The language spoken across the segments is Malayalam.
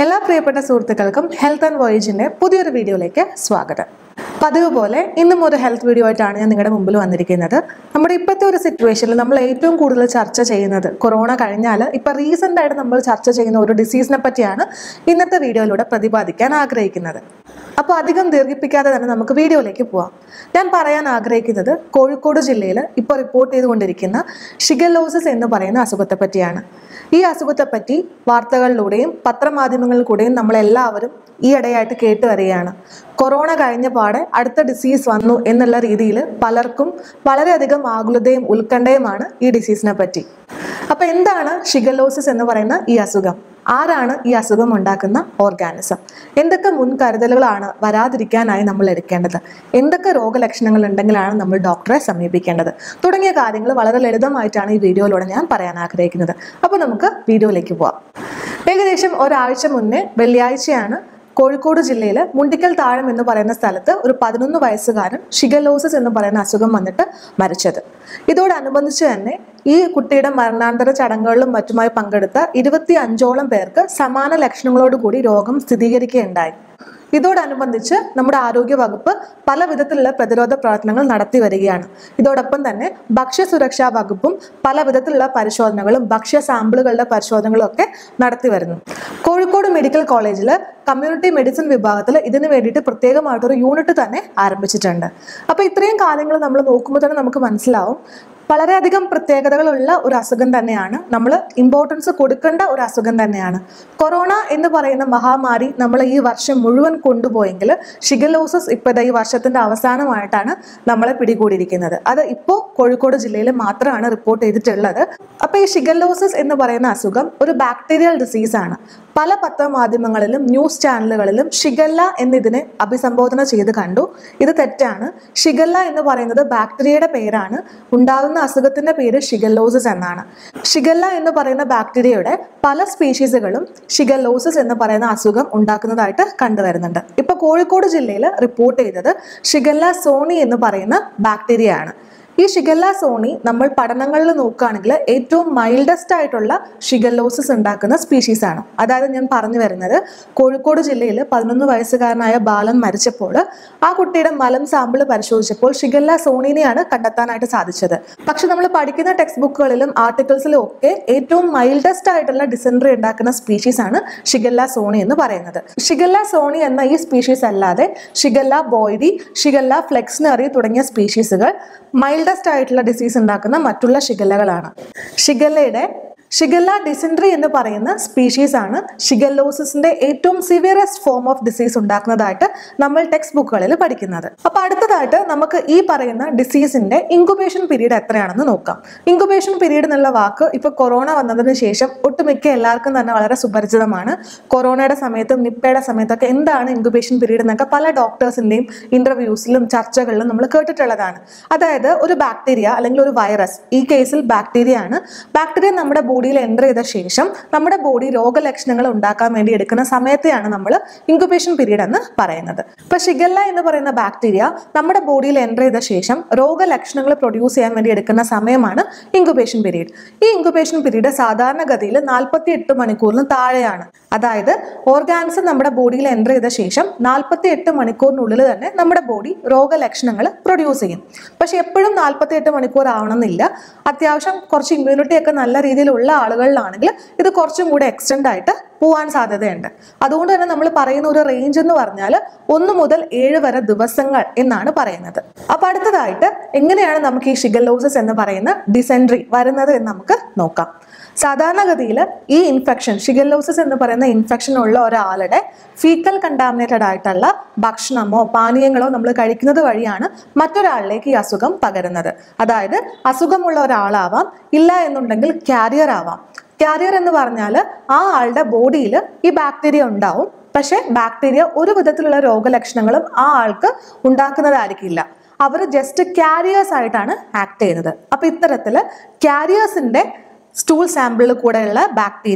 എല്ലാ പ്രിയപ്പെട്ട സുഹൃത്തുക്കൾക്കും ഹെൽത്ത് ആൻഡ് വോയേജിന്റെ പുതിയൊരു വീഡിയോയിലേക്ക് സ്വാഗതം പതിവ് പോലെ ഇന്നും ഒരു ഹെൽത്ത് വീഡിയോ ആയിട്ടാണ് ഞാൻ നിങ്ങളുടെ മുമ്പിൽ വന്നിരിക്കുന്നത് നമ്മുടെ ഇപ്പോഴത്തെ ഒരു സിറ്റുവേഷനിൽ നമ്മൾ ഏറ്റവും കൂടുതൽ ചർച്ച ചെയ്യുന്നത് കൊറോണ കഴിഞ്ഞാൽ ഇപ്പം റീസെൻ്റ് ആയിട്ട് നമ്മൾ ചർച്ച ചെയ്യുന്ന ഒരു ഡിസീസിനെ പറ്റിയാണ് ഇന്നത്തെ വീഡിയോയിലൂടെ പ്രതിപാദിക്കാൻ ആഗ്രഹിക്കുന്നത് അപ്പോൾ അധികം ദീർഘിപ്പിക്കാതെ തന്നെ നമുക്ക് വീഡിയോയിലേക്ക് പോവാം ഞാൻ പറയാൻ ആഗ്രഹിക്കുന്നത് കോഴിക്കോട് ജില്ലയിൽ ഇപ്പോൾ റിപ്പോർട്ട് ചെയ്തുകൊണ്ടിരിക്കുന്ന ഷിഗലോസിസ് എന്ന് പറയുന്ന അസുഖത്തെ പറ്റിയാണ് ഈ അസുഖത്തെപ്പറ്റി വാർത്തകളിലൂടെയും പത്രമാധ്യമങ്ങളിൽ കൂടെയും നമ്മളെല്ലാവരും ഈ ഇടയായിട്ട് കേട്ട് വരികയാണ് കൊറോണ കഴിഞ്ഞ പാടെ അടുത്ത ഡിസീസ് വന്നു എന്നുള്ള രീതിയിൽ പലർക്കും വളരെയധികം ആകുലതയും ഉത്കണ്ഠയുമാണ് ഈ ഡിസീസിനെ പറ്റി അപ്പൊ എന്താണ് ഷിഗലോസിസ് എന്ന് പറയുന്ന ഈ അസുഖം ആരാണ് ഈ അസുഖം ഉണ്ടാക്കുന്ന ഓർഗാനിസം എന്തൊക്കെ മുൻകരുതലുകളാണ് വരാതിരിക്കാനായി നമ്മൾ എടുക്കേണ്ടത് എന്തൊക്കെ രോഗലക്ഷണങ്ങൾ ഉണ്ടെങ്കിലാണ് നമ്മൾ ഡോക്ടറെ സമീപിക്കേണ്ടത് തുടങ്ങിയ കാര്യങ്ങൾ വളരെ ലളിതമായിട്ടാണ് ഈ വീഡിയോയിലൂടെ ഞാൻ പറയാൻ ആഗ്രഹിക്കുന്നത് അപ്പോൾ നമുക്ക് വീഡിയോയിലേക്ക് പോവാം ഏകദേശം ഒരാഴ്ച മുന്നേ വെള്ളിയാഴ്ചയാണ് കോഴിക്കോട് ജില്ലയിൽ മുണ്ടിക്കൽ താഴം എന്ന് പറയുന്ന സ്ഥലത്ത് ഒരു പതിനൊന്ന് വയസ്സുകാരൻ ഷിഗലോസിസ് എന്ന് പറയുന്ന അസുഖം വന്നിട്ട് മരിച്ചത് ഇതോടനുബന്ധിച്ച് തന്നെ ഈ കുട്ടിയുടെ മരണാന്തര ചടങ്ങുകളിലും മറ്റുമായി പങ്കെടുത്ത ഇരുപത്തി അഞ്ചോളം പേർക്ക് സമാന ലക്ഷണങ്ങളോടുകൂടി രോഗം സ്ഥിരീകരിക്കുകയുണ്ടായി ഇതോടനുബന്ധിച്ച് നമ്മുടെ ആരോഗ്യ വകുപ്പ് പല വിധത്തിലുള്ള പ്രതിരോധ പ്രവർത്തനങ്ങൾ നടത്തി വരികയാണ് ഇതോടൊപ്പം തന്നെ ഭക്ഷ്യസുരക്ഷാ വകുപ്പും പല വിധത്തിലുള്ള പരിശോധനകളും ഭക്ഷ്യ സാമ്പിളുകളുടെ പരിശോധനകളും ഒക്കെ നടത്തി വരുന്നു കോഴിക്കോട് മെഡിക്കൽ കോളേജിൽ കമ്മ്യൂണിറ്റി മെഡിസിൻ വിഭാഗത്തിൽ ഇതിന് വേണ്ടിയിട്ട് പ്രത്യേകമായിട്ടൊരു യൂണിറ്റ് തന്നെ ആരംഭിച്ചിട്ടുണ്ട് അപ്പോൾ ഇത്രയും കാര്യങ്ങൾ നമ്മൾ നോക്കുമ്പോൾ തന്നെ നമുക്ക് മനസ്സിലാവും വളരെയധികം പ്രത്യേകതകളുള്ള ഒരു അസുഖം തന്നെയാണ് നമ്മൾ ഇമ്പോർട്ടൻസ് കൊടുക്കേണ്ട ഒരു അസുഖം തന്നെയാണ് കൊറോണ എന്ന് പറയുന്ന മഹാമാരി നമ്മൾ ഈ വർഷം മുഴുവൻ കൊണ്ടുപോയെങ്കിൽ ഷിഗലോസിസ് ഇപ്പോൾ ഈ വർഷത്തിന്റെ അവസാനമായിട്ടാണ് നമ്മളെ പിടികൂടിയിരിക്കുന്നത് അത് ഇപ്പോൾ കോഴിക്കോട് ജില്ലയിൽ മാത്രമാണ് റിപ്പോർട്ട് ചെയ്തിട്ടുള്ളത് അപ്പോൾ ഈ ഷിഗലോസിസ് എന്ന് പറയുന്ന അസുഖം ഒരു ബാക്ടീരിയൽ ഡിസീസാണ് പല പത്രമാധ്യമങ്ങളിലും ന്യൂസ് ചാനലുകളിലും ഷിഗല്ല എന്നിതിനെ അഭിസംബോധന ചെയ്ത് കണ്ടു ഇത് തെറ്റാണ് ഷിഗല്ല എന്ന് പറയുന്നത് ബാക്ടീരിയയുടെ പേരാണ് ഉണ്ടാകുന്ന അസുഖത്തിന്റെ പേര് ഷിഗല്ലോസിസ് എന്നാണ് ഷിഗല്ല എന്ന് പറയുന്ന ബാക്ടീരിയയുടെ പല സ്പീഷീസുകളും ഷിഗല്ലോസിസ് എന്ന് പറയുന്ന അസുഖം ഉണ്ടാക്കുന്നതായിട്ട് കണ്ടുവരുന്നുണ്ട് ഇപ്പൊ കോഴിക്കോട് ജില്ലയിൽ റിപ്പോർട്ട് ചെയ്തത് ഷിഗല്ല സോണി എന്ന് പറയുന്ന ബാക്ടീരിയ ആണ് ഈ ഷിഗല്ല സോണി നമ്മൾ പഠനങ്ങളിൽ നോക്കുകയാണെങ്കിൽ ഏറ്റവും മൈൽഡസ്റ്റ് ആയിട്ടുള്ള ഷിഗല്ലോസിസ് ഉണ്ടാക്കുന്ന സ്പീഷീസ് ആണ് അതായത് ഞാൻ പറഞ്ഞു വരുന്നത് കോഴിക്കോട് ജില്ലയിൽ പതിനൊന്ന് വയസ്സുകാരനായ ബാലൻ മരിച്ചപ്പോൾ ആ കുട്ടിയുടെ മലം സാമ്പിൾ പരിശോധിച്ചപ്പോൾ ഷിഗല്ല സോണിനെയാണ് കണ്ടെത്താനായിട്ട് സാധിച്ചത് പക്ഷെ നമ്മൾ പഠിക്കുന്ന ടെക്സ്റ്റ് ബുക്കുകളിലും ആർട്ടിക്കിൾസിലും ഒക്കെ ഏറ്റവും മൈൽഡസ്റ്റ് ആയിട്ടുള്ള ഡിസെൻട്രി ഉണ്ടാക്കുന്ന സ്പീഷീസ് ആണ് ഷിഗല്ല സോണി എന്ന് പറയുന്നത് ഷിഗല്ല സോണി എന്ന ഈ സ്പീഷീസ് അല്ലാതെ ഷിഗല്ല ബോയ്ഡി ഷിഗല്ല ഫ്ലെക്സ്നറി തുടങ്ങിയ സ്പീഷീസുകൾ മൈൽഡസ്റ്റ് ആയിട്ടുള്ള ഡിസീസ് ഉണ്ടാക്കുന്ന മറ്റുള്ള ഷിഗല്ലകളാണ് ഷിഗല്ലയുടെ ഷിഗല്ല ഡിസെൻട്രി എന്ന് പറയുന്ന സ്പീഷീസ് ആണ് ഷിഗല്ലോസിന്റെ ഏറ്റവും സിവിയറസ്റ്റ് ഫോം ഓഫ് ഡിസീസ് ഉണ്ടാക്കുന്നതായിട്ട് നമ്മൾ ടെക്സ്റ്റ് ബുക്കുകളിൽ പഠിക്കുന്നത് അപ്പൊ അടുത്തതായിട്ട് നമുക്ക് ഈ പറയുന്ന ഡിസീസിന്റെ ഇൻക്യുബേഷൻ പീരീഡ് എത്രയാണെന്ന് നോക്കാം ഇൻക്യുബേഷൻ പീരീഡ് എന്നുള്ള വാക്ക് ഇപ്പൊ കൊറോണ വന്നതിന് ശേഷം ഒട്ടുമിക്ക എല്ലാവർക്കും തന്നെ വളരെ സുപരിചിതമാണ് കൊറോണയുടെ സമയത്തും നിപ്പയുടെ സമയത്തൊക്കെ എന്താണ് ഇൻക്യുബേഷൻ പീരീഡ് എന്നൊക്കെ പല ഡോക്ടേഴ്സിന്റെയും ഇന്റർവ്യൂസിലും ചർച്ചകളിലും നമ്മൾ കേട്ടിട്ടുള്ളതാണ് അതായത് ഒരു ബാക്ടീരിയ അല്ലെങ്കിൽ ഒരു വൈറസ് ഈ കേസിൽ ബാക്ടീരിയ ആണ് ബാക്ടീരിയ നമ്മുടെ ബോഡിയിൽ എൻ്റർ ചെയ്ത ശേഷം നമ്മുടെ ബോഡി രോഗലക്ഷണങ്ങൾ ഉണ്ടാക്കാൻ വേണ്ടി എടുക്കുന്ന സമയത്തെയാണ് നമ്മൾ ഇൻക്യുബേഷൻ പീരീഡ് എന്ന് പറയുന്നത് ഇപ്പൊ ഷിഗല്ല എന്ന് പറയുന്ന ബാക്ടീരിയ നമ്മുടെ ബോഡിയിൽ എൻ്റർ ചെയ്ത ശേഷം രോഗലക്ഷണങ്ങൾ പ്രൊഡ്യൂസ് ചെയ്യാൻ വേണ്ടി എടുക്കുന്ന സമയമാണ് ഇൻക്യുബേഷൻ പീരീഡ് ഈ ഇൻക്യുബേഷൻ പീരീഡ് സാധാരണഗതിയിൽ നാൽപ്പത്തി എട്ട് മണിക്കൂറിന് താഴെയാണ് അതായത് ഓർഗാനിസം നമ്മുടെ ബോഡിയിൽ എൻ്റർ ചെയ്ത ശേഷം നാൽപ്പത്തി എട്ട് മണിക്കൂറിനുള്ളിൽ തന്നെ നമ്മുടെ ബോഡി രോഗലക്ഷണങ്ങൾ പ്രൊഡ്യൂസ് ചെയ്യും പക്ഷെ എപ്പോഴും നാൽപ്പത്തി എട്ട് മണിക്കൂർ ആവണമെന്നില്ല അത്യാവശ്യം കുറച്ച് ഇമ്മ്യൂണിറ്റി ഒക്കെ നല്ല രീതിയിലുള്ള ആളുകളിലാണെങ്കിൽ ഇത് കുറച്ചും കൂടെ എക്സ്റ്റെൻഡ് ആയിട്ട് പോവാൻ സാധ്യതയുണ്ട് അതുകൊണ്ട് തന്നെ നമ്മൾ പറയുന്ന ഒരു റേഞ്ച് എന്ന് പറഞ്ഞാൽ ഒന്ന് മുതൽ ഏഴ് വരെ ദിവസങ്ങൾ എന്നാണ് പറയുന്നത് അപ്പൊ അടുത്തതായിട്ട് എങ്ങനെയാണ് നമുക്ക് ഈ ഷിഗല്ലോസിസ് എന്ന് പറയുന്ന ഡിസെൻട്രി വരുന്നത് എന്ന് നമുക്ക് നോക്കാം സാധാരണഗതിയിൽ ഈ ഇൻഫെക്ഷൻ ഷിഗല്ലോസിസ് എന്ന് പറയുന്ന ഇൻഫെക്ഷൻ ഉള്ള ഒരാളുടെ ഫീക്കൽ കണ്ടാമിനേറ്റഡ് ആയിട്ടുള്ള ഭക്ഷണമോ പാനീയങ്ങളോ നമ്മൾ കഴിക്കുന്നത് വഴിയാണ് മറ്റൊരാളിലേക്ക് ഈ അസുഖം പകരുന്നത് അതായത് അസുഖമുള്ള ഒരാളാവാം ഇല്ല എന്നുണ്ടെങ്കിൽ ക്യാരിയർ ആവാം ക്യാരിയർ എന്ന് പറഞ്ഞാൽ ആ ആളുടെ ബോഡിയിൽ ഈ ബാക്ടീരിയ ഉണ്ടാവും പക്ഷെ ബാക്ടീരിയ ഒരു വിധത്തിലുള്ള രോഗലക്ഷണങ്ങളും ആ ആൾക്ക് ഉണ്ടാക്കുന്നതായിരിക്കില്ല അവർ ജസ്റ്റ് ക്യാരിയേഴ്സ് ആയിട്ടാണ് ആക്ട് ചെയ്യുന്നത് അപ്പൊ ഇത്തരത്തില് ക്യാരിയേഴ്സിന്റെ സ്റ്റൂൾ സാമ്പിളിൽ കൂടെയുള്ള ബാക്ടീരിയ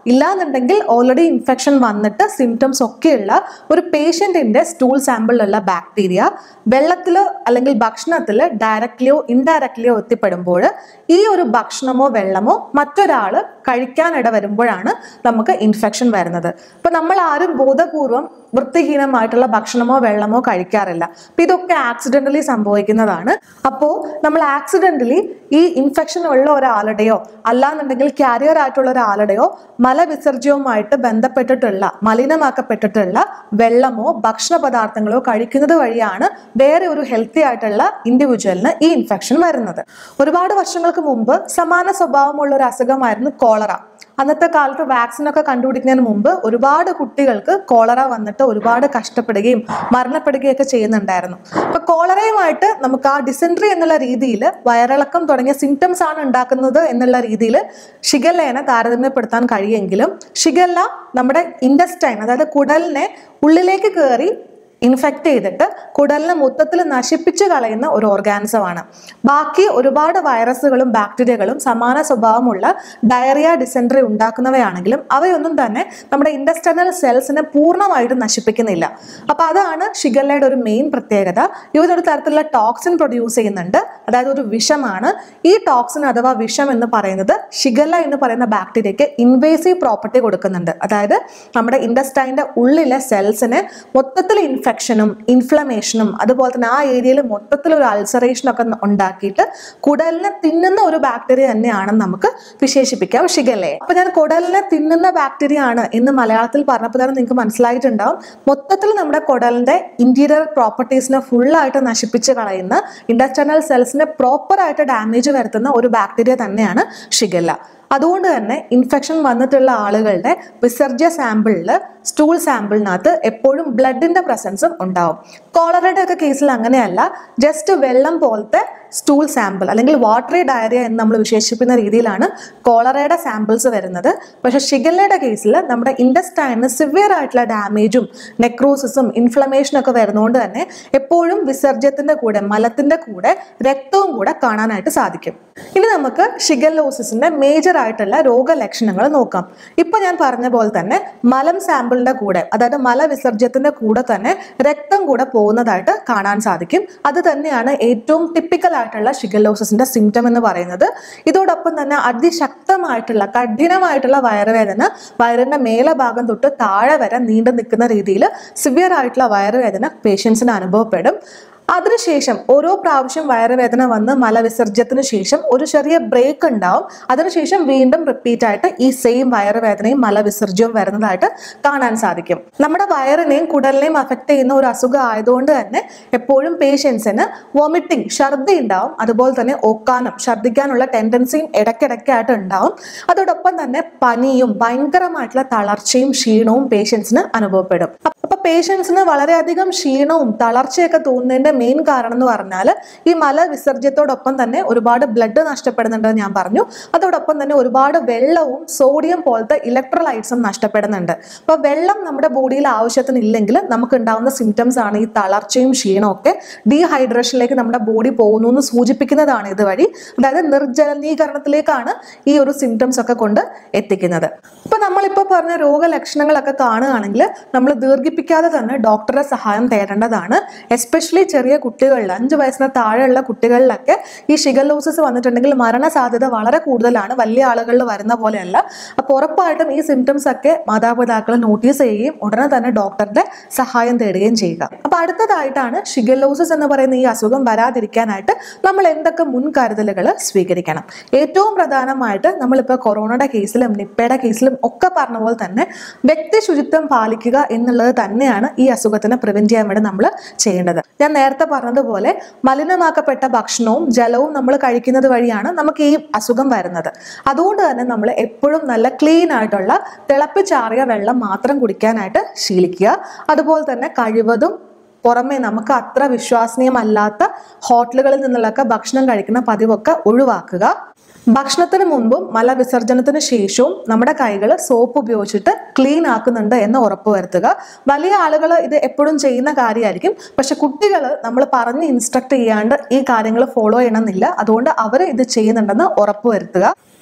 ഇല്ലാന്നുണ്ടെങ്കിൽ ഓൾറെഡി ഇൻഫെക്ഷൻ വന്നിട്ട് സിംറ്റംസ് ഒക്കെയുള്ള ഒരു പേഷ്യൻറ്റിൻ്റെ സ്റ്റൂൾ സാമ്പിളിലുള്ള ബാക്ടീരിയ വെള്ളത്തിൽ അല്ലെങ്കിൽ ഭക്ഷണത്തിൽ ഡയറക്റ്റ്ലിയോ ഇൻഡയറക്റ്റ്ലിയോ എത്തിപ്പെടുമ്പോൾ ഈ ഒരു ഭക്ഷണമോ വെള്ളമോ മറ്റൊരാൾ കഴിക്കാനിട വരുമ്പോഴാണ് നമുക്ക് ഇൻഫെക്ഷൻ വരുന്നത് ഇപ്പൊ നമ്മൾ ആരും ബോധപൂർവം വൃത്തിഹീനമായിട്ടുള്ള ഭക്ഷണമോ വെള്ളമോ കഴിക്കാറില്ല അപ്പൊ ഇതൊക്കെ ആക്സിഡന്റലി സംഭവിക്കുന്നതാണ് അപ്പോൾ നമ്മൾ ആക്സിഡന്റലി ഈ ഇൻഫെക്ഷൻ ഉള്ള ഒരാളുടെയോ അല്ലാന്നുണ്ടെങ്കിൽ കാരിയർ ആയിട്ടുള്ള ഒരാളുടെയോ മലവിസർജ്യവുമായിട്ട് ബന്ധപ്പെട്ടിട്ടുള്ള മലിനമാക്കപ്പെട്ടിട്ടുള്ള വെള്ളമോ ഭക്ഷണ പദാർത്ഥങ്ങളോ കഴിക്കുന്നത് വഴിയാണ് വേറെ ഒരു ഹെൽത്തി ആയിട്ടുള്ള ഇൻഡിവിജ്വലിന് ഈ ഇൻഫെക്ഷൻ വരുന്നത് ഒരുപാട് വർഷങ്ങൾക്ക് മുമ്പ് സമാന സ്വഭാവമുള്ള ഒരു അസുഖമായിരുന്നു കോളറ അന്നത്തെ കാലത്ത് വാക്സിൻ ഒക്കെ കണ്ടുപിടിക്കുന്നതിന് മുമ്പ് ഒരുപാട് കുട്ടികൾക്ക് കോളറ വന്നിട്ട് ഒരുപാട് കഷ്ടപ്പെടുകയും മരണപ്പെടുകയൊക്കെ ചെയ്യുന്നുണ്ടായിരുന്നു അപ്പൊ കോളറയുമായിട്ട് നമുക്ക് ആ ഡിസെൻട്രി എന്നുള്ള രീതിയിൽ വയറിളക്കം തുടങ്ങിയ സിംറ്റംസ് ആണ് ഉണ്ടാക്കുന്നത് എന്നുള്ള രീതിയിൽ ഷിഗല്ലേനെ താരതമ്യപ്പെടുത്താൻ കഴിയുമെങ്കിലും ഷിഗല്ല നമ്മുടെ ഇൻഡസ്റ്റൈൻ അതായത് കുടലിനെ ഉള്ളിലേക്ക് കയറി ഇൻഫെക്റ്റ് ചെയ്തിട്ട് കുടലിനെ മൊത്തത്തിൽ നശിപ്പിച്ച് കളയുന്ന ഒരു ഓർഗാനിസമാണ് ബാക്കി ഒരുപാട് വൈറസുകളും ബാക്ടീരിയകളും സമാന സ്വഭാവമുള്ള ഡയറിയ ഡിസെൻട്രി ഉണ്ടാക്കുന്നവയാണെങ്കിലും അവയൊന്നും തന്നെ നമ്മുടെ ഇൻഡസ്റ്റൈനൽ സെൽസിനെ പൂർണ്ണമായിട്ടും നശിപ്പിക്കുന്നില്ല അപ്പൊ അതാണ് ഷിഗല്ലയുടെ ഒരു മെയിൻ പ്രത്യേകത ഇവരൊരു തരത്തിലുള്ള ടോക്സിൻ പ്രൊഡ്യൂസ് ചെയ്യുന്നുണ്ട് അതായത് ഒരു വിഷമാണ് ഈ ടോക്സിൻ അഥവാ വിഷം എന്ന് പറയുന്നത് ഷിഗല്ല എന്ന് പറയുന്ന ബാക്ടീരിയയ്ക്ക് ഇൻവേസീവ് പ്രോപ്പർട്ടി കൊടുക്കുന്നുണ്ട് അതായത് നമ്മുടെ ഇൻഡസ്റ്റൈൻ്റെ ഉള്ളിലെ സെൽസിനെ മൊത്തത്തിൽ ഇൻഫെക്ഷനും ഇൻഫ്ലമേഷനും അതുപോലെ തന്നെ ആ ഏരിയയിൽ മൊത്തത്തിൽ ഒരു അൾസറേഷൻ ഒക്കെ ഉണ്ടാക്കിയിട്ട് കുടലിനെ തിന്നുന്ന ഒരു ബാക്ടീരിയ തന്നെയാണെന്ന് നമുക്ക് വിശേഷിപ്പിക്കാം ഷിഗല്ലയെ അപ്പൊ ഞാൻ കുടലിനെ തിന്നുന്ന ബാക്ടീരിയ ആണ് എന്ന് മലയാളത്തിൽ പറഞ്ഞപ്പോൾ തന്നെ നിങ്ങൾക്ക് മനസ്സിലായിട്ടുണ്ടാവും മൊത്തത്തിൽ നമ്മുടെ കുടലിന്റെ ഇന്റീരിയർ പ്രോപ്പർട്ടീസിനെ ഫുള്ളായിട്ട് നശിപ്പിച്ച് കളയുന്ന ഇൻഡസ്റ്റൈനൽ സെൽസിനെ പ്രോപ്പറായിട്ട് ഡാമേജ് വരുത്തുന്ന ഒരു ബാക്ടീരിയ തന്നെയാണ് ഷിഗല്ല അതുകൊണ്ട് തന്നെ ഇൻഫെക്ഷൻ വന്നിട്ടുള്ള ആളുകളുടെ വിസർജ്യ സാമ്പിളിൽ സ്റ്റൂൾ സാമ്പിളിനകത്ത് എപ്പോഴും ബ്ലഡിന്റെ പ്രസൻസും ഉണ്ടാവും കോളറയുടെ ഒക്കെ കേസിൽ അങ്ങനെയല്ല ജസ്റ്റ് വെള്ളം പോലത്തെ സ്റ്റൂൾ സാമ്പിൾ അല്ലെങ്കിൽ വാട്ടറി ഡയറിയ എന്ന് നമ്മൾ വിശേഷിപ്പിക്കുന്ന രീതിയിലാണ് കോളറയുടെ സാമ്പിൾസ് വരുന്നത് പക്ഷെ ഷിഗല്ലയുടെ കേസിൽ നമ്മുടെ ഇൻഡസ്റ്റൈനിന് സിവിയർ ആയിട്ടുള്ള ഡാമേജും നെക്രോസിസും ഇൻഫ്ലമേഷനും ഒക്കെ വരുന്നതുകൊണ്ട് തന്നെ എപ്പോഴും വിസർജ്യത്തിന്റെ കൂടെ മലത്തിന്റെ കൂടെ രക്തവും കൂടെ കാണാനായിട്ട് സാധിക്കും ഇനി നമുക്ക് ഷിഗല്ലോസിന്റെ മേജർ ആയിട്ടുള്ള രോഗലക്ഷണങ്ങൾ നോക്കാം ഇപ്പൊ ഞാൻ പറഞ്ഞ പോലെ തന്നെ മലം സാമ്പിളിന്റെ കൂടെ അതായത് മലവിസർജ്യത്തിന്റെ കൂടെ തന്നെ രക്തം കൂടെ പോകുന്നതായിട്ട് കാണാൻ സാധിക്കും അത് തന്നെയാണ് ഏറ്റവും ടിപ്പിക്കൽ ആയിട്ടുള്ള ഷിഗല്ലോസിന്റെ സിംറ്റം എന്ന് പറയുന്നത് ഇതോടൊപ്പം തന്നെ അതിശക്തമായിട്ടുള്ള കഠിനമായിട്ടുള്ള വയറുവേദന വയറിന്റെ മേലഭാഗം തൊട്ട് താഴെ വരെ നീണ്ടു നിൽക്കുന്ന രീതിയിൽ സിവിയർ ആയിട്ടുള്ള വയറുവേദന പേഷ്യൻസിന് അനുഭവപ്പെടും അതിനുശേഷം ഓരോ പ്രാവശ്യം വയറുവേദന വന്ന് മലവിസർജ്യത്തിന് ശേഷം ഒരു ചെറിയ ബ്രേക്ക് ഉണ്ടാവും അതിനുശേഷം വീണ്ടും റിപ്പീറ്റ് ആയിട്ട് ഈ സെയിം വയറുവേദനയും മലവിസർജ്യവും വരുന്നതായിട്ട് കാണാൻ സാധിക്കും നമ്മുടെ വയറിനെയും കുടലിനെയും അഫക്റ്റ് ചെയ്യുന്ന ഒരു അസുഖം ആയതുകൊണ്ട് തന്നെ എപ്പോഴും പേഷ്യൻസിന് വോമിറ്റിംഗ് ഛർദി ഉണ്ടാവും അതുപോലെ തന്നെ ഒക്കാനം ഛർദ്ദിക്കാനുള്ള ടെൻഡൻസിയും ഇടയ്ക്കിടയ്ക്കായിട്ട് ഉണ്ടാവും അതോടൊപ്പം തന്നെ പനിയും ഭയങ്കരമായിട്ടുള്ള തളർച്ചയും ക്ഷീണവും പേഷ്യൻസിന് അനുഭവപ്പെടും അപ്പൊ പേഷ്യൻസിന് വളരെയധികം ക്ഷീണവും തളർച്ചയൊക്കെ തോന്നുന്നതിന്റെ മെയിൻ കാരണം എന്ന് പറഞ്ഞാൽ ഈ മലവിസർജ്യത്തോടൊപ്പം തന്നെ ഒരുപാട് ബ്ലഡ് നഷ്ടപ്പെടുന്നുണ്ടെന്ന് ഞാൻ പറഞ്ഞു അതോടൊപ്പം തന്നെ ഒരുപാട് വെള്ളവും സോഡിയം പോലത്തെ ഇലക്ട്രോലൈറ്റ്സും നഷ്ടപ്പെടുന്നുണ്ട് അപ്പോൾ വെള്ളം നമ്മുടെ ബോഡിയിൽ ആവശ്യത്തിന് ഇല്ലെങ്കിൽ നമുക്ക് ഉണ്ടാകുന്ന സിംറ്റംസ് ആണ് ഈ തളർച്ചയും ക്ഷീണവും ഒക്കെ ഡീഹൈഡ്രേഷനിലേക്ക് നമ്മുടെ ബോഡി പോകുന്നു എന്ന് സൂചിപ്പിക്കുന്നതാണ് ഇതുവഴി അതായത് നിർജ്ജലീകരണത്തിലേക്കാണ് ഈ ഒരു സിംറ്റംസ് ഒക്കെ കൊണ്ട് എത്തിക്കുന്നത് ഇപ്പൊ നമ്മളിപ്പോൾ പറഞ്ഞ രോഗലക്ഷണങ്ങളൊക്കെ കാണുകയാണെങ്കിൽ നമ്മൾ ദീർഘിപ്പിക്കാതെ തന്നെ ഡോക്ടറുടെ സഹായം തേടേണ്ടതാണ് എസ്പെഷ്യലി ചെറിയ കുട്ടികളിൽ അഞ്ച് വയസ്സിന് താഴെയുള്ള കുട്ടികളിലൊക്കെ ഈ ഷിഗല്ലോസിസ് വന്നിട്ടുണ്ടെങ്കിൽ മരണസാധ്യത വളരെ കൂടുതലാണ് വലിയ ആളുകളിൽ വരുന്ന പോലെയല്ല അപ്പോൾ ഉറപ്പായിട്ടും ഈ സിംറ്റംസ് ഒക്കെ മാതാപിതാക്കൾ നോട്ടീസ് ചെയ്യുകയും ഉടനെ തന്നെ ഡോക്ടറുടെ സഹായം തേടുകയും ചെയ്യുക അപ്പൊ അടുത്തതായിട്ടാണ് ഷിഗല്ലോസിസ് എന്ന് പറയുന്ന ഈ അസുഖം വരാതിരിക്കാനായിട്ട് നമ്മൾ എന്തൊക്കെ മുൻകരുതലുകൾ സ്വീകരിക്കണം ഏറ്റവും പ്രധാനമായിട്ട് നമ്മളിപ്പോൾ കൊറോണയുടെ കേസിലും നിപ്പയുടെ കേസിലും ഒക്കെ പറഞ്ഞ പോലെ തന്നെ വ്യക്തി ശുചിത്വം പാലിക്കുക എന്നുള്ളത് തന്നെയാണ് ഈ അസുഖത്തിനെ പ്രിവെന്റ് ചെയ്യാൻ വേണ്ടി നമ്മൾ ചെയ്യേണ്ടത് ഞാൻ നേരത്തെ പറഞ്ഞതുപോലെ മലിനമാക്കപ്പെട്ട ഭക്ഷണവും ജലവും നമ്മൾ കഴിക്കുന്നത് വഴിയാണ് നമുക്ക് ഈ അസുഖം വരുന്നത് അതുകൊണ്ട് തന്നെ നമ്മൾ എപ്പോഴും നല്ല ക്ലീൻ ആയിട്ടുള്ള തിളപ്പിച്ചാറിയ വെള്ളം മാത്രം കുടിക്കാനായിട്ട് ശീലിക്കുക അതുപോലെ തന്നെ കഴിവതും പുറമെ നമുക്ക് അത്ര വിശ്വസനീയമല്ലാത്ത ഹോട്ടലുകളിൽ നിന്നുള്ളൊക്കെ ഭക്ഷണം കഴിക്കുന്ന പതിവൊക്കെ ഒഴിവാക്കുക ഭക്ഷണത്തിന് മുമ്പും മലവിസർജനത്തിന് ശേഷവും നമ്മുടെ കൈകൾ സോപ്പ് ഉപയോഗിച്ചിട്ട് ക്ലീൻ ആക്കുന്നുണ്ട് എന്ന് ഉറപ്പുവരുത്തുക വലിയ ആളുകൾ ഇത് എപ്പോഴും ചെയ്യുന്ന കാര്യമായിരിക്കും പക്ഷെ കുട്ടികൾ നമ്മൾ പറഞ്ഞ് ഇൻസ്ട്രക്ട് ചെയ്യാണ്ട് ഈ കാര്യങ്ങൾ ഫോളോ ചെയ്യണമെന്നില്ല അതുകൊണ്ട് അവർ ഇത് ചെയ്യുന്നുണ്ടെന്ന് ഉറപ്പുവരുത്തുക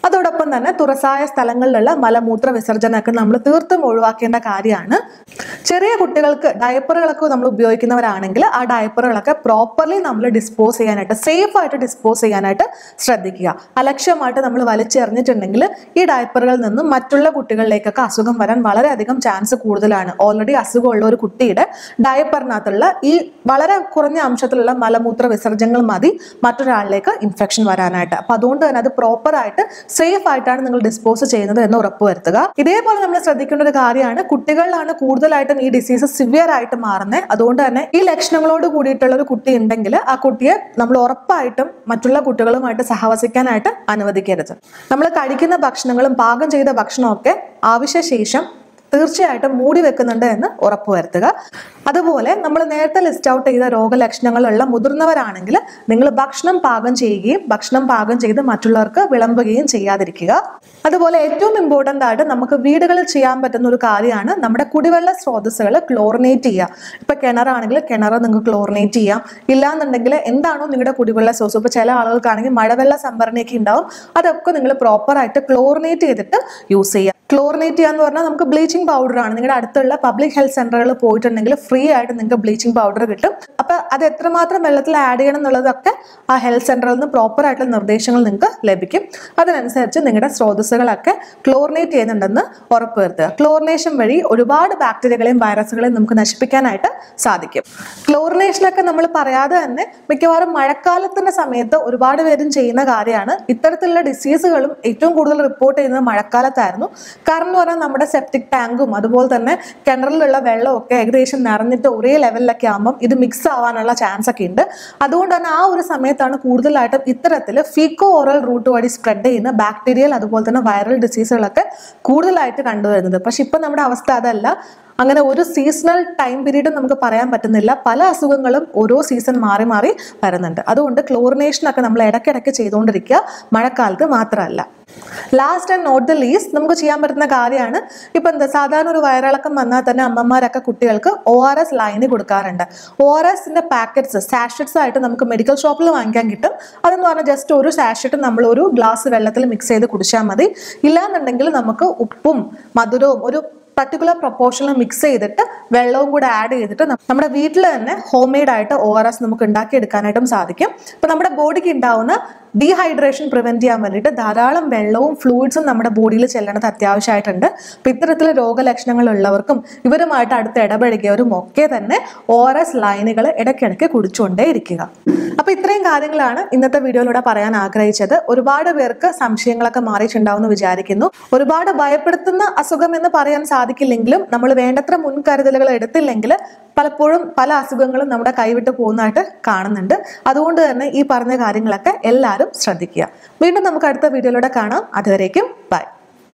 അതോടൊപ്പം തന്നെ തുറസായ സ്ഥലങ്ങളിലുള്ള മലമൂത്ര വിസർജനമൊക്കെ നമ്മൾ തീർത്തും ഒഴിവാക്കേണ്ട കാര്യമാണ് ചെറിയ കുട്ടികൾക്ക് ഡയപ്പറുകളൊക്കെ നമ്മൾ ഉപയോഗിക്കുന്നവരാണെങ്കിൽ ആ ഡയപ്പറുകളൊക്കെ പ്രോപ്പർലി നമ്മൾ ഡിസ്പോസ് ചെയ്യാനായിട്ട് സേഫ് ആയിട്ട് ഡിസ്പോസ് ചെയ്യാനായിട്ട് ശ്രദ്ധിക്കുക അലക്ഷ്യമായിട്ട് നമ്മൾ വലിച്ചെറിഞ്ഞിട്ടുണ്ടെങ്കിൽ ഈ ഡയപ്പറുകളിൽ നിന്നും മറ്റുള്ള കുട്ടികളിലേക്കൊക്കെ അസുഖം വരാൻ വളരെയധികം ചാൻസ് കൂടുതലാണ് ഓൾറെഡി അസുഖമുള്ള ഒരു കുട്ടിയുടെ ഡയപ്പറിനകത്തുള്ള ഈ വളരെ കുറഞ്ഞ അംശത്തിലുള്ള മലമൂത്ര വിസർജനങ്ങൾ മതി മറ്റൊരാളിലേക്ക് ഇൻഫെക്ഷൻ വരാനായിട്ട് അപ്പൊ അതുകൊണ്ട് തന്നെ അത് പ്രോപ്പർ ആയിട്ട് സേഫ് ആയിട്ടാണ് നിങ്ങൾ ഡിസ്പോസ് ചെയ്യുന്നത് എന്ന് ഉറപ്പുവരുത്തുക ഇതേപോലെ നമ്മൾ ശ്രദ്ധിക്കേണ്ട ഒരു കാര്യമാണ് കുട്ടികളിലാണ് കൂടുതലായിട്ടും ഈ ഡിസീസ് സിവിയർ ആയിട്ട് മാറുന്നത് അതുകൊണ്ട് തന്നെ ഈ ലക്ഷണങ്ങളോട് കൂടിയിട്ടുള്ള ഒരു കുട്ടി ഉണ്ടെങ്കിൽ ആ കുട്ടിയെ നമ്മൾ ഉറപ്പായിട്ടും മറ്റുള്ള കുട്ടികളുമായിട്ട് സഹവസിക്കാനായിട്ട് അനുവദിക്കരുത് നമ്മൾ കഴിക്കുന്ന ഭക്ഷണങ്ങളും പാകം ചെയ്ത ഭക്ഷണമൊക്കെ ആവശ്യശേഷം തീർച്ചയായിട്ടും മൂടി വെക്കുന്നുണ്ട് എന്ന് ഉറപ്പുവരുത്തുക അതുപോലെ നമ്മൾ നേരത്തെ ലിസ്റ്റ് ഔട്ട് ചെയ്ത രോഗലക്ഷണങ്ങളുള്ള മുതിർന്നവരാണെങ്കിൽ നിങ്ങൾ ഭക്ഷണം പാകം ചെയ്യുകയും ഭക്ഷണം പാകം ചെയ്ത് മറ്റുള്ളവർക്ക് വിളമ്പുകയും ചെയ്യാതിരിക്കുക അതുപോലെ ഏറ്റവും ഇമ്പോർട്ടൻ്റ് ആയിട്ട് നമുക്ക് വീടുകളിൽ ചെയ്യാൻ പറ്റുന്ന ഒരു കാര്യമാണ് നമ്മുടെ കുടിവെള്ള സ്രോതസ്സുകൾ ക്ലോറിനേറ്റ് ചെയ്യുക ഇപ്പൊ കിണറാണെങ്കിൽ കിണർ നിങ്ങൾക്ക് ക്ലോറിനേറ്റ് ചെയ്യാം ഇല്ലാന്നുണ്ടെങ്കിൽ എന്താണോ നിങ്ങളുടെ കുടിവെള്ള സോഴ്സ് ഇപ്പൊ ചില ആളുകൾക്കാണെങ്കിൽ മഴവെള്ള സംഭരണിയൊക്കെ ഉണ്ടാവും അതൊക്കെ നിങ്ങൾ പ്രോപ്പറായിട്ട് ക്ലോറിനേറ്റ് ചെയ്തിട്ട് യൂസ് ചെയ്യുക ക്ലോറിനേറ്റ് ചെയ്യുക എന്ന് പറഞ്ഞാൽ നമുക്ക് ബ്ലീച്ചിങ് പൗഡർ ആണ് നിങ്ങളുടെ അടുത്തുള്ള പബ്ലിക് ഹെൽത്ത് സെന്ററുകളിൽ പോയിട്ടുണ്ടെങ്കിൽ ഫ്രീ ആയിട്ട് നിങ്ങൾക്ക് ബ്ലീച്ചിങ് പൗഡർ കിട്ടും അപ്പൊ അത് എത്രമാത്രം വെള്ളത്തിൽ ആഡ് ചെയ്യണം എന്നുള്ളതൊക്കെ ആ ഹെൽത്ത് സെന്ററിൽ നിന്ന് പ്രോപ്പർ ആയിട്ടുള്ള നിർദ്ദേശങ്ങൾ നിങ്ങൾക്ക് ലഭിക്കും അതിനനുസരിച്ച് നിങ്ങളുടെ സ്രോതസ്സുകളൊക്കെ ക്ലോറിനേറ്റ് ചെയ്യുന്നുണ്ടെന്ന് ഉറപ്പുവരുത്തുക ക്ലോറിനേഷൻ വഴി ഒരുപാട് ബാക്ടീരിയകളെയും വൈറസുകളെയും നമുക്ക് നശിപ്പിക്കാനായിട്ട് സാധിക്കും ക്ലോറിനേഷനൊക്കെ നമ്മൾ പറയാതെ തന്നെ മിക്കവാറും മഴക്കാലത്തിന്റെ സമയത്ത് ഒരുപാട് പേരും ചെയ്യുന്ന കാര്യമാണ് ഇത്തരത്തിലുള്ള ഡിസീസുകളും ഏറ്റവും കൂടുതൽ റിപ്പോർട്ട് ചെയ്യുന്നത് മഴക്കാലത്തായിരുന്നു കാരണം എന്ന് പറഞ്ഞാൽ നമ്മുടെ സെപ്റ്റിക് ടാങ്കും അതുപോലെ തന്നെ കിണറിലുള്ള വെള്ളമൊക്കെ ഏകദേശം നിറഞ്ഞിട്ട് ഒരേ ലെവലിലൊക്കെ ആകുമ്പം ഇത് മിക്സ് ആവാനുള്ള ചാൻസ് ഒക്കെ ഉണ്ട് അതുകൊണ്ട് തന്നെ ആ ഒരു സമയത്താണ് കൂടുതലായിട്ടും ഇത്തരത്തിൽ ഫീക്കോ ഓറൽ റൂട്ട് വഴി സ്പ്രെഡ് ചെയ്യുന്ന ബാക്ടീരിയൽ അതുപോലെ തന്നെ വൈറൽ ഡിസീസുകളൊക്കെ കൂടുതലായിട്ട് കണ്ടുവരുന്നത് പക്ഷെ ഇപ്പം നമ്മുടെ അവസ്ഥ അതല്ല അങ്ങനെ ഒരു സീസണൽ ടൈം പീരീഡും നമുക്ക് പറയാൻ പറ്റുന്നില്ല പല അസുഖങ്ങളും ഓരോ സീസൺ മാറി മാറി വരുന്നുണ്ട് അതുകൊണ്ട് ക്ലോറിനേഷനൊക്കെ നമ്മൾ ഇടയ്ക്കിടയ്ക്ക് ചെയ്തുകൊണ്ടിരിക്കുക മഴക്കാലത്ത് മാത്രമല്ല last and not the least നമുക്ക് ചെയ്യാൻ പറ്റുന്ന കാര്യമാണ് ഇപ്പൊ എന്താ സാധാരണ ഒരു വയറിളക്കം വന്നാൽ തന്നെ അമ്മമാരൊക്കെ കുട്ടികൾക്ക് ഒ ആർ എസ് ലൈന് കൊടുക്കാറുണ്ട് ഒ ആർ എസിന്റെ പാക്കറ്റ്സ് സാഷറ്റ്സ് ആയിട്ട് നമുക്ക് മെഡിക്കൽ ഷോപ്പിൽ വാങ്ങിക്കാൻ കിട്ടും അതെന്ന് പറഞ്ഞാൽ ജസ്റ്റ് ഒരു സാഷറ്റ് നമ്മൾ ഒരു ഗ്ലാസ് വെള്ളത്തിൽ മിക്സ് ചെയ്ത് കുടിച്ചാൽ മതി ഇല്ലാന്നുണ്ടെങ്കിൽ നമുക്ക് ഉപ്പും മധുരവും ഒരു പർട്ടിക്കുലർ പ്രൊപ്പോർഷനിൽ മിക്സ് ചെയ്തിട്ട് വെള്ളവും കൂടെ ആഡ് ചെയ്തിട്ട് നം- നമ്മുടെ വീട്ടിൽ തന്നെ ഹോം മെയ്ഡ് ആയിട്ട് ഒ ആർ എസ് നമുക്ക് ഉണ്ടാക്കി എടുക്കാനായിട്ടും സാധിക്കും ഇപ്പൊ നമ്മുടെ ബോഡിക്ക് ഉണ്ടാവുന്ന ഡീഹൈഡ്രേഷൻ പ്രിവെന്റ് ചെയ്യാൻ വേണ്ടിയിട്ട് ധാരാളം വെള്ളവും ഫ്ലൂയിഡ്സും നമ്മുടെ ബോഡിയിൽ ചെല്ലേണ്ടത് അത്യാവശ്യമായിട്ടുണ്ട് അപ്പൊ ഇത്തരത്തിൽ രോഗലക്ഷണങ്ങൾ ഉള്ളവർക്കും ഇവരുമായിട്ട് അടുത്ത് ഇടപഴകിയവരും ഒക്കെ തന്നെ ഒ ആർ എസ് ലൈനുകൾ ഇടയ്ക്കിടയ്ക്ക് കുടിച്ചുകൊണ്ടേ ഇരിക്കുക അപ്പൊ ഇത്രയും കാര്യങ്ങളാണ് ഇന്നത്തെ വീഡിയോയിലൂടെ പറയാൻ ആഗ്രഹിച്ചത് ഒരുപാട് പേർക്ക് സംശയങ്ങളൊക്കെ മാറിയിട്ടുണ്ടാവുമെന്ന് വിചാരിക്കുന്നു ഒരുപാട് ഭയപ്പെടുത്തുന്ന അസുഖം എന്ന് പറയാൻ സാധിക്കില്ലെങ്കിലും നമ്മൾ വേണ്ടത്ര മുൻകരുതലുകൾ എടുത്തില്ലെങ്കിൽ പലപ്പോഴും പല അസുഖങ്ങളും നമ്മുടെ കൈവിട്ട് പോകുന്നതായിട്ട് കാണുന്നുണ്ട് അതുകൊണ്ട് തന്നെ ഈ പറഞ്ഞ കാര്യങ്ങളൊക്കെ എല്ലാവരും ശ്രദ്ധിക്കുക വീണ്ടും നമുക്ക് അടുത്ത വീഡിയോയിലൂടെ കാണാം അതുവരേക്കും ബൈ